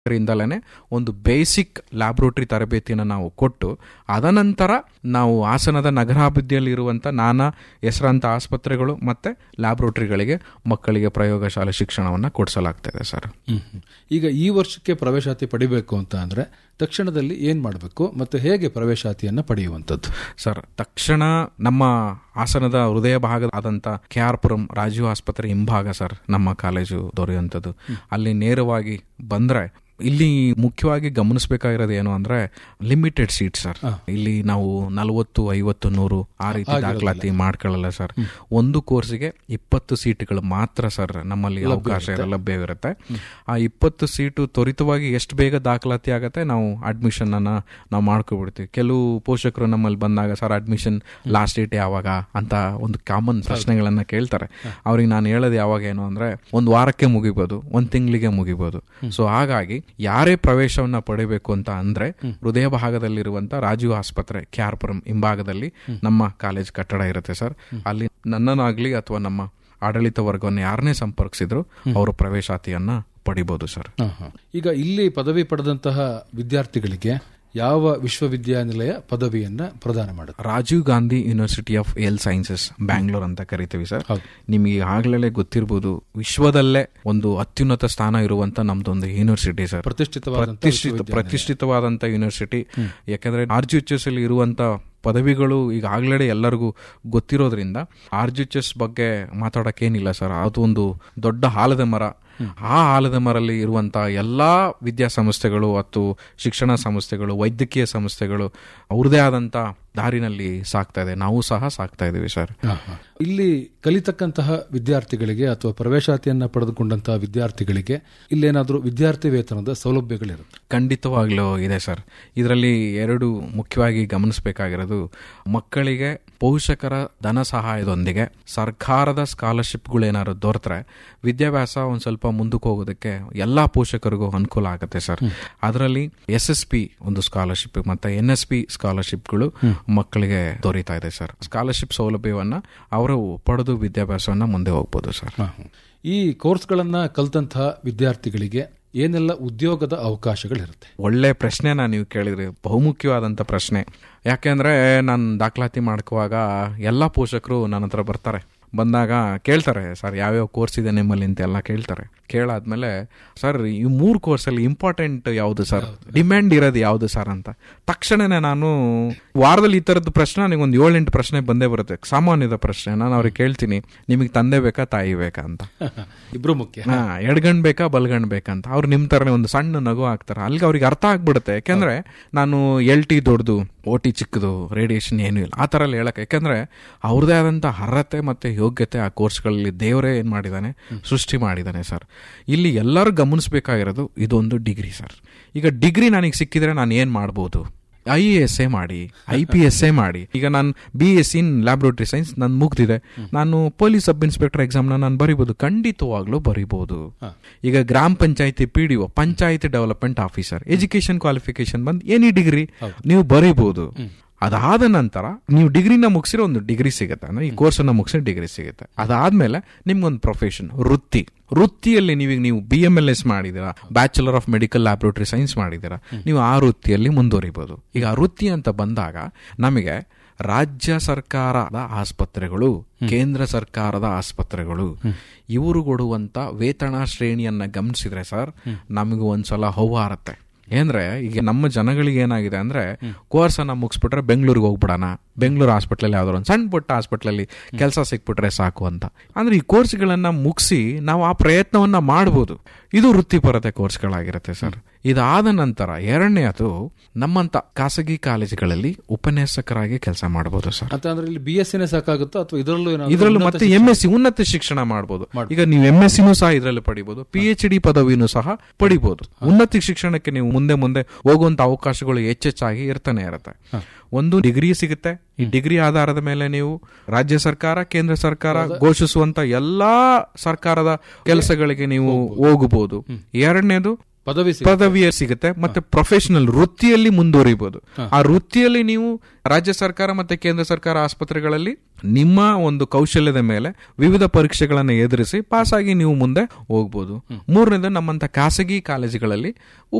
ರಿಂದಲೇ ಒಂದು basic laboratory ತರಬೇತಿಯನ್ನು ನಾವು ಕೊಟ್ಟು ಅದನಂತರ ನಾವು ಹಾಸನದ ನಗರಾಭಿವೃದ್ಧಿಯಲ್ಲಿ ಇರುವಂಥ ನಾನಾ ಹೆಸರಾಂತ ಆಸ್ಪತ್ರೆಗಳು ಮತ್ತು ಲ್ಯಾಬ್ರೋಟರಿಗಳಿಗೆ ಮಕ್ಕಳಿಗೆ ಪ್ರಯೋಗಶಾಲೆ ಶಿಕ್ಷಣವನ್ನು ಕೊಡಿಸಲಾಗ್ತದೆ ಸರ್ ಹ್ಮ್, ಹ್ಮ್. ಈಗ ಈ ವರ್ಷಕ್ಕೆ ಪ್ರವೇಶಾತಿ ಪಡಿಬೇಕು ಅಂತ ಅಂದ್ರೆ ತಕ್ಷಣದಲ್ಲಿ ಏನ್ ಮಾಡಬೇಕು ಮತ್ತು ಹೇಗೆ ಪ್ರವೇಶಾತಿಯನ್ನ ಪಡೆಯುವಂಥದ್ದು ಸರ್ ತಕ್ಷಣ ನಮ್ಮ ಹಾಸನದ ಹೃದಯ ಭಾಗ ಆದಂತ ಕೆ ಆರ್ ಪುರಂ ರಾಜೀವ್ ಆಸ್ಪತ್ರೆ ಹಿಂಭಾಗ ಸರ್ ನಮ್ಮ ಕಾಲೇಜು ದೊರೆಯುವಂಥದ್ದು ಅಲ್ಲಿ ನೇರವಾಗಿ ಬಂದ್ರೆ ಇಲ್ಲಿ ಮುಖ್ಯವಾಗಿ ಗಮನಿಸಬೇಕಾಗಿರೋದು ಏನು ಅಂದ್ರೆ ಲಿಮಿಟೆಡ್ ಸೀಟ್ ಸರ್ ಇಲ್ಲಿ ನಾವು ನಲವತ್ತು ಐವತ್ತು ನೂರು ಆ ರೀತಿ ದಾಖಲಾತಿ ಮಾಡ್ಕೊಳ್ಳಲ್ಲ ಸರ್ ಒಂದು ಕೋರ್ಸಿಗೆ ಇಪ್ಪತ್ತು ಸೀಟ್ಗಳು ಮಾತ್ರ ಸರ್ ನಮ್ಮಲ್ಲಿ ಅವಕಾಶ ಇರೋ- ಲಭ್ಯವಿರುತ್ತೆ ಆ ಇಪ್ಪತ್ತು ಸೀಟು ತ್ವರಿತವಾಗಿ ಎಷ್ಟು ಬೇಗ ದಾಖಲಾತಿ ಆಗತ್ತೆ ನಾವು ಅಡ್ಮಿಷನ್ ಅನ್ನ ನಾವು ಮಾಡ್ಕೊಬಿಡ್ತೀವಿ ಕೆಲವು ಪೋಷಕರು ನಮ್ಮಲ್ಲಿ ಬಂದಾಗ ಸರ್ ಅಡ್ಮಿಷನ್ ಲಾಸ್ಟ್ ಡೇಟ್ ಯಾವಾಗ ಅಂತ ಒಂದು ಕಾಮನ್ ಪ್ರಶ್ನೆಗಳನ್ನ ಕೇಳ್ತಾರೆ ಅವ್ರಿಗೆ ನಾನು ಹೇಳೋದು ಯಾವಾಗ ಏನು ಅಂದ್ರೆ ಒಂದು ವಾರಕ್ಕೆ ಮುಗಿಬೋದು ಒಂದ್ ತಿಂಗಳಿಗೆ ಮುಗಿಬೋದು ಸೊ ಹಾಗಾಗಿ ಯಾರೇ ಪ್ರವೇಶವನ್ನ ಪಡಿಬೇಕು ಅಂತ ಅಂದ್ರೆ ಹೃದಯ ಭಾಗದಲ್ಲಿರುವಂತ ರಾಜೀವ್ ಆಸ್ಪತ್ರೆ ಕ್ಯಾರ್ಪುರಂ ಹಿಂಭಾಗದಲ್ಲಿ ನಮ್ಮ ಕಾಲೇಜ್ ಕಟ್ಟಡ ಇರುತ್ತೆ ಸರ್ ಅಲ್ಲಿ ನನ್ನನ್ನಾಗ್ಲಿ ಅಥವಾ ನಮ್ಮ ಆಡಳಿತ ವರ್ಗವನ್ನು ಯಾರನ್ನೇ ಸಂಪರ್ಕಿಸಿದ್ರು ಅವರು ಪ್ರವೇಶಾತಿಯನ್ನ ಪಡಿಬಹುದು ಸರ್ ಹ, ಹ. ಈಗ ಇಲ್ಲಿ ಪದವಿ ಪಡೆದಂತಹ ವಿದ್ಯಾರ್ಥಿಗಳಿಗೆ ಯಾವ ವಿಶ್ವವಿದ್ಯಾನಿಲಯ ಪದವಿಯನ್ನ ಪ್ರದಾನ ಮಾಡುತ್ತೆ Rajiv Gandhi university of health sciences Bangalore ಅಂತ ಕರಿತೀವಿ ಸರ್ ಹೌದು. ನಿಮಗೆ ಆಗ್ಲೇ ಗೊತ್ತಿರ್ಬೋದು ವಿಶ್ವದಲ್ಲೇ ಒಂದು ಅತ್ಯುನ್ನತ ಸ್ಥಾನ ಇರುವಂತ ನಮ್ದೊಂದು ಯೂನಿವರ್ಸಿಟಿ ಸರ್ ಪ್ರತಿಷ್ಠಿತವಾದಂತಹ ಪ್ರತಿಷ್ಠಿತ ವಿಶ್ವವಿದ್ಯಾನಿಲಯ. ಪ್ರತಿಷ್ಠಿತವಾದಂತ ಯೂನಿವರ್ಸಿಟಿ ಯಾಕಂದ್ರೆ ಆರ್ ಜಿ ಎಚ್ ಎಸ್ ಅಲ್ಲಿ ಇರುವಂತ ಪದವಿಗಳು ಈಗ ಆಗ್ಲೇ ಎಲ್ಲರಿಗೂ ಗೊತ್ತಿರೋದ್ರಿಂದ ಆರ್ ಜಿ ಎಚ್ ಎಸ್ ಬಗ್ಗೆ ಮಾತಾಡಕ್ಕೇನಿಲ್ಲ ಸರ್ ಅದು ಒಂದು ದೊಡ್ಡ ಆಲದ ಮರ ಆ ಆಲದ ಮರಲ್ಲಿ ಇರುವಂತ ಎಲ್ಲಾ ವಿದ್ಯಾಸಂಸ್ಥೆಗಳು ಮತ್ತು ಶಿಕ್ಷಣ ಸಂಸ್ಥೆಗಳು ವೈದ್ಯಕೀಯ ಸಂಸ್ಥೆಗಳು ಅವ್ರದೇ ಆದಂತ ದಾರಿನಲ್ಲಿ ಸಾಕ್ತಾ ಇದೆ ನಾವು ಸಹ ಸಾಕ್ತಾ ಇದೀವಿ ಸರ್ ಹ, ಹ. ಇಲ್ಲಿ ಕಲಿತಕ್ಕಂತಹ ವಿದ್ಯಾರ್ಥಿಗಳಿಗೆ ಅಥವಾ ಪ್ರವೇಶಾತಿಯನ್ನ ಪಡೆದುಕೊಂಡಂತಹ ವಿದ್ಯಾರ್ಥಿಗಳಿಗೆ ಇಲ್ಲೇನಾದ್ರೂ ವಿದ್ಯಾರ್ಥಿ ವೇತನದ ಸೌಲಭ್ಯಗಳಿರುತ್ತೆ ಖಂಡಿತವಾಗ್ಲೂ ಇದೆ ಸರ್ ಇದರಲ್ಲಿ ಎರಡು ಮುಖ್ಯವಾಗಿ ಗಮನಿಸಬೇಕಾಗಿರೋದು ಮಕ್ಕಳಿಗೆ ಪೋಷಕರ ಧನ ಸಹಾಯದೊಂದಿಗೆ ಸರ್ಕಾರದ ಸ್ಕಾಲರ್ಶಿಪ್ಗಳು ಏನಾದ್ರು ದೊರೆತರೆ ವಿದ್ಯಾಭ್ಯಾಸ ಒಂದ್ ಸ್ವಲ್ಪ ಮುಂದಕ್ಕೆ ಹೋಗೋದಕ್ಕೆ ಎಲ್ಲಾ ಪೋಷಕರಿಗೂ ಅನುಕೂಲ ಆಗುತ್ತೆ ಸರ್ ಅದರಲ್ಲಿ ಎಸ್ ಎಸ್ ಪಿ ಒಂದು ಸ್ಕಾಲರ್ಶಿಪ್ ಮತ್ತೆ ಎನ್ ಎಸ್ ಪಿ ಸ್ಕಾಲರ್ಶಿಪ್ಗಳು ಮಕ್ಕಳಿಗೆ ದೊರೀತಾ ಇದೆ ಸರ್ ಸ್ಕಾಲರ್ಶಿಪ್ ಸೌಲಭ್ಯವನ್ನ ಅವರು ಪಡೆದು ವಿದ್ಯಾಭ್ಯಾಸವನ್ನ ಮುಂದೆ ಹೋಗ್ಬೋದು ಸರ್ ಹ, ಹ. ಈ ಕೋರ್ಸ್ಗಳನ್ನ ಕಲಿತಂತಹ ವಿದ್ಯಾರ್ಥಿಗಳಿಗೆ ಏನೆಲ್ಲ ಉದ್ಯೋಗದ ಅವಕಾಶಗಳಿರುತ್ತೆ ಒಳ್ಳೆ ಪ್ರಶ್ನೆನ ನೀವು ಕೇಳಿದ್ರಿ ಬಹುಮುಖ್ಯವಾದಂಥ ಪ್ರಶ್ನೆ ಯಾಕೆಂದ್ರೆ ನಾನು ದಾಖಲಾತಿ ಮಾಡ್ಕೋವಾಗ ಎಲ್ಲ ಪೋಷಕರು ನನ್ನ ಹತ್ರ ಬರ್ತಾರೆ ಬಂದಾಗ ಕೇಳ್ತಾರೆ ಸರ್ ಯಾವ್ಯಾವ ಕೋರ್ಸ್ ಇದೆ ನಿಮ್ಮಲ್ಲಿ ಅಂತ ಎಲ್ಲ ಕೇಳ್ತಾರೆ ಕೇಳಾದ್ಮೇಲೆ ಸರ್ ಈ ಮೂರು ಕೋರ್ಸಲ್ಲಿ ಇಂಪಾರ್ಟೆಂಟ್ ಯಾವುದು ಸರ್ ಡಿಮ್ಯಾಂಡ್ ಇರೋದು ಯಾವುದು ಸರ್ ಅಂತ ತಕ್ಷಣನೇ ನಾನು ವಾರದಲ್ಲಿ ಈ ಥರದ್ದು ಪ್ರಶ್ನೆ ನನಗೆ ಒಂದು ಏಳೆಂಟು ಪ್ರಶ್ನೆ ಬಂದೇ ಬರುತ್ತೆ ಸಾಮಾನ್ಯದ ಪ್ರಶ್ನೆ ನಾನು ಅವ್ರಿಗೆ ಕೇಳ್ತೀನಿ ನಿಮಗೆ ತಂದೆ ಬೇಕಾ ತಾಯಿ ಬೇಕಾ ಅಂತ ಇಬ್ರು ಮುಖ್ಯ ಹಾ ಎಡಗಣ್ ಬೇಕಾ ಬಲ್ಗಣ್ ಬೇಕಂತ ಅವ್ರು ನಿಮ್ ತರನೇ ಒಂದು ಸಣ್ಣ ನಗು ಹಾಕ್ತಾರೆ ಅಲ್ಲಿಗೆ ಅವ್ರಿಗೆ ಅರ್ಥ ಆಗ್ಬಿಡುತ್ತೆ ಯಾಕೆಂದ್ರೆ ನಾನು ಎಲ್ ಟಿ ದೊಡ್ಡದು ಓ ಟಿ ಚಿಕ್ಕದು ರೇಡಿಯೇಷನ್ ಏನೂ ಇಲ್ಲ ಆ ಥರ ಎಲ್ಲ ಹೇಳಕ್ಕೆ ಯಾಕೆಂದ್ರೆ ಅವ್ರದೇ ಆದಂತ ಅರ್ಹತೆ ಮತ್ತೆ ಯೋಗ್ಯತೆ ಆ ಕೋರ್ಸ್ಗಳಲ್ಲಿ ದೇವರೇ ಏನ್ ಮಾಡಿದಾನೆ ಸೃಷ್ಟಿ ಮಾಡಿದಾನೆ ಸರ್ ಇಲ್ಲಿ ಎಲ್ಲರೂ ಗಮನಿಸಬೇಕಾಗಿರೋದು ಇದೊಂದು ಡಿಗ್ರಿ ಸರ್ ಈಗ ಡಿಗ್ರಿ ನನಗೆ ಸಿಕ್ಕಿದ್ರೆ ನಾನು ಏನ್ ಮಾಡ್ಬೋದು ಐ ಎ ಎಸ್ ಎ ಮಾಡಿ ಐ ಪಿ ಎಸ್ ಎ ಮಾಡಿ ಈಗ ನಾನು B S in laboratory science ನಾನು ಮುಗ್ದಿದೆ ನಾನು ಪೊಲೀಸ್ ಸಬ್ ಇನ್ಸ್ಪೆಕ್ಟರ್ ಎಕ್ಸಾಮ್ನ ನಾನು ಬರಿಬೋದು ಖಂಡಿತವಾಗ್ಲೂ ಬರಿಬೋದು ಈಗ ಗ್ರಾಮ ಪಂಚಾಯತಿ P D O panchayat development officer education qualification ಬಂದು ಎನಿ ಡಿಗ್ರಿ ನೀವು ಬರಿಬೋದು ಅದಾದ ನಂತರ ನೀವು ಡಿಗ್ರಿನ ಮುಗಿಸಿರೋ ಒಂದು ಡಿಗ್ರಿ ಸಿಗುತ್ತೆ ಅಂದ್ರೆ ಈ ಕೋರ್ಸ್ ಅನ್ನ ಮುಗಿಸಿರೋ ಡಿಗ್ರಿ ಸಿಗುತ್ತೆ ಅದಾದ್ಮೇಲೆ ನಿಮ್ಗೊಂದು ಪ್ರೊಫೆಷನ್ ವೃತ್ತಿ ವೃತ್ತಿಯಲ್ಲಿ ನೀವು ನೀವು ಬಿ ಎಂ ಎಲ್ ಎಸ್ ಮಾಡಿದ್ದೀರಾ bachelor of medical laboratory science ಮಾಡಿದ್ದೀರಾ ನೀವು ಆ ವೃತ್ತಿಯಲ್ಲಿ ಮುಂದುವರಿಬಹುದು ಈಗ ಆ ವೃತ್ತಿ ಅಂತ ಬಂದಾಗ ನಮಗೆ ರಾಜ್ಯ ಸರ್ಕಾರದ ಆಸ್ಪತ್ರೆಗಳು ಕೇಂದ್ರ ಸರ್ಕಾರದ ಆಸ್ಪತ್ರೆಗಳು ಇವರು ಕೊಡುವಂತ ವೇತನ ಶ್ರೇಣಿಯನ್ನ ಗಮನಿಸಿದ್ರೆ ಸರ್ ನಮಗೆ ಒಂದ್ಸಲ ಹೌಹಾರತ್ತೆ ಏನ್ರೆ ಈಗ ನಮ್ಮ ಜನಗಳಿಗೆ ಏನಾಗಿದೆ ಅಂದ್ರೆ ಕೋರ್ಸ್ ಅನ್ನ ಮುಗಿಸ್ಬಿಟ್ರೆ ಬೆಂಗಳೂರಿಗೆ ಹೋಗ್ಬಿಡೋಣ ಬೆಂಗಳೂರು ಹಾಸ್ಪಿಟ್ಲಲ್ಲಿ ಯಾವ್ದಾದ್ರು ಒಂದು ಸಣ್ಣ ಪುಟ್ಟ ಹಾಸ್ಪಿಟ್ಲಲ್ಲಿ ಕೆಲಸ ಸಿಕ್ಬಿಟ್ರೆ ಸಾಕು ಅಂತ ಅಂದ್ರೆ ಈ ಕೋರ್ಸ್ಗಳನ್ನ ಮುಗಿಸಿ ನಾವು ಆ ಪ್ರಯತ್ನವನ್ನ ಮಾಡ್ಬೋದು ಇದು ವೃತ್ತಿಪರತೆ ಕೋರ್ಸ್ಗಳಾಗಿರುತ್ತೆ ಸರ್ ಇದಾದ ನಂತರ ಎರಡನೇದು ನಮ್ಮಂತ ಖಾಸಗಿ ಕಾಲೇಜುಗಳಲ್ಲಿ ಉಪನ್ಯಾಸಕರಾಗಿ ಕೆಲಸ ಮಾಡಬಹುದು ಸರ್ ಅಂತ ಅಂದ್ರೆ ಇಲ್ಲಿ ಬಿ ಎಸ್ ಸಿನೇ ಸಾಕಾಗುತ್ತೋ ಅಥವಾ ಇದರಲ್ಲೂ ಏನಾದ್ರು ಇದರಲ್ಲೂ ಉನ್ನತ ಮತ್ತೆ ಎಂ ಎಸ್ ಸಿ ಉನ್ನತ ಶಿಕ್ಷಣ ಮಾಡಬಹುದು ಈಗ ನೀವು ಎಂ ಎಸ್ ಸಿನೂ ಸಹ ಇದರಲ್ಲಿ ಪಡಿಬಹುದು ಪಿ ಎಚ್ ಡಿ ಪದವಿನೂ ಸಹ ಪಡಿಬಹುದು ಉನ್ನತ ಶಿಕ್ಷಣಕ್ಕೆ ನೀವು ಮುಂದೆ ಮುಂದೆ ಹೋಗುವಂತ ಅವಕಾಶಗಳು ಹೆಚ್ಚೆಚ್ಚಾಗಿ ಇರ್ತಾನೆ ಇರುತ್ತೆ ಒಂದು ಡಿಗ್ರಿ ಸಿಗುತ್ತೆ ಈ ಡಿಗ್ರಿ ಆಧಾರದ ಮೇಲೆ ನೀವು ರಾಜ್ಯ ಸರ್ಕಾರ ಕೇಂದ್ರ ಸರ್ಕಾರ ಘೋಷಿಸುವಂತ ಎಲ್ಲಾ ಸರ್ಕಾರದ ಕೆಲಸಗಳಿಗೆ ನೀವು ಹೋಗಬಹುದು ಎರಡನೇದು ಪದವಿ ಸಿಗುತ್ತೆ. ಪದವಿಯ ಸಿಗುತ್ತೆ ಮತ್ತೆ ಪ್ರೊಫೆಷನಲ್ ವೃತ್ತಿಯಲ್ಲಿ ಮುಂದುವರಿಬಹುದು ಆ ವೃತ್ತಿಯಲ್ಲಿ ನೀವು ರಾಜ್ಯ ಸರ್ಕಾರ ಮತ್ತೆ ಕೇಂದ್ರ ಸರ್ಕಾರ ಆಸ್ಪತ್ರೆಗಳಲ್ಲಿ ನಿಮ್ಮ ಒಂದು ಕೌಶಲ್ಯದ ಮೇಲೆ ವಿವಿಧ ಪರೀಕ್ಷೆಗಳನ್ನು ಎದುರಿಸಿ ಪಾಸ್ ಆಗಿ ನೀವು ಮುಂದೆ ಹೋಗ್ಬೋದು ಮೂರನೇದು ನಮ್ಮಂತ ಖಾಸಗಿ ಕಾಲೇಜುಗಳಲ್ಲಿ